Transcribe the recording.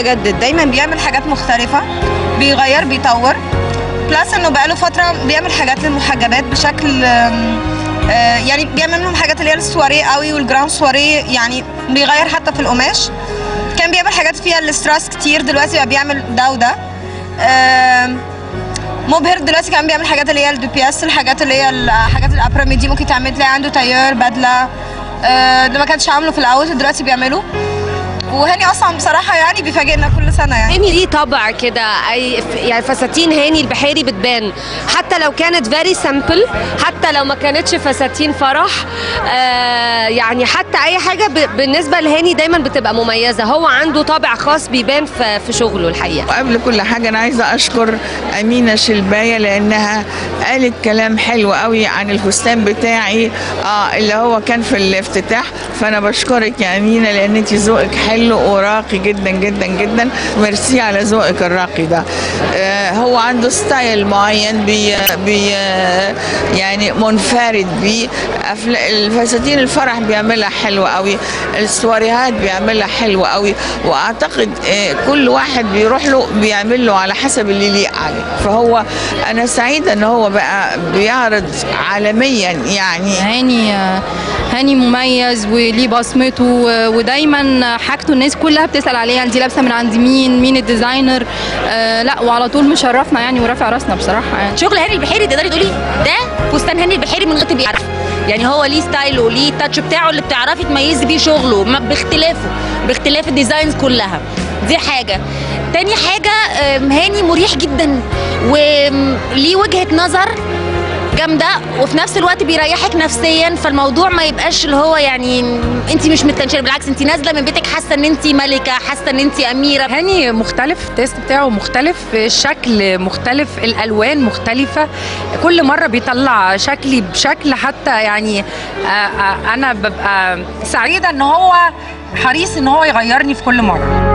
متجدد دايما بيعمل حاجات مختلفه بيغير بيطور بلس انه بقاله فتره بيعمل حاجات للمحجبات بشكل آم، آه، يعني بيعمل منهم حاجات اللي هي السواريه قوي والجراند سواريه يعني بيغير حتى في القماش كان بيعمل حاجات فيها الاستراس كتير دلوقتي بقى بيعمل ده وده آم، مبهر دلوقتي كمان بيعمل حاجات اللي هي الدو بي اس الحاجات اللي هي الحاجات الابراميد دي ممكن تعمل تلاقي عنده تاير بدله آه، ده ما كانش عامله في الاول دلوقتي بيعمله وهاني اصلا بصراحه يعني بيفاجئنا كل سنه يعني هاني ليه طبع كده اي ف- يعني فساتين هاني البحيري بتبان حتى لو كانت فيري سامبل حتى لو ما كانتش فساتين فرح آه يعني حتى اي حاجه ب- بالنسبه لهاني دايما بتبقى مميزه هو عنده طابع خاص بيبان في في شغله الحقيقه وقبل كل حاجة أنا عايزة أشكر أمينة شلباية لأنها قالت كلام حلو قوي عن الفستان بتاعي آه اللي هو كان في الافتتاح فأنا بشكرك يا أمينة لأن أنت ذوقك حلو وراقي جدا جدا جدا ميرسي على ذوقك الراقي ده آه هو عنده ستايل معين بي بي يعني منفرد بيه أفلا- الفساتين الفرح بيعملها حلوة قوي السواريهات بيعملها حلوة قوي واعتقد آه، كل واحد بيروح له بيعمل له على حسب اللي يليق عليه فهو انا سعيده ان هو بقى بيعرض عالميا يعني هاني هاني مميز وليه بصمته و- ودايما حاجته الناس كلها بتسال عليها انت لابسه من عند مين مين الديزاينر آه لا وعلى طول مشرفنا يعني ورافع راسنا بصراحه يعني شغل هاني البحيري تقدري تقولي ده فستان هاني البحيري من غير تبقي عارفه يعني هو ليه ستايله وليه التاتش بتاعه اللي بتعرفي تميزي بيه شغله ما باختلافه باختلاف الديزاينز كلها دي حاجه تاني حاجه آم، هاني مريح جدا وليه وجهه نظر جامده وفي نفس الوقت بيريحك نفسيا فالموضوع ما يبقاش اللي هو يعني انت مش متنشره بالعكس انت نازله من بيتك حاسه ان انت ملكه حاسه ان انت اميره هاني مختلف التيست بتاعه مختلف الشكل مختلف الالوان مختلفه كل مره بيطلع شكلي بشكل حتى يعني آه، آه، انا ببقى سعيده ان هو حريص ان هو يغيرني في كل مره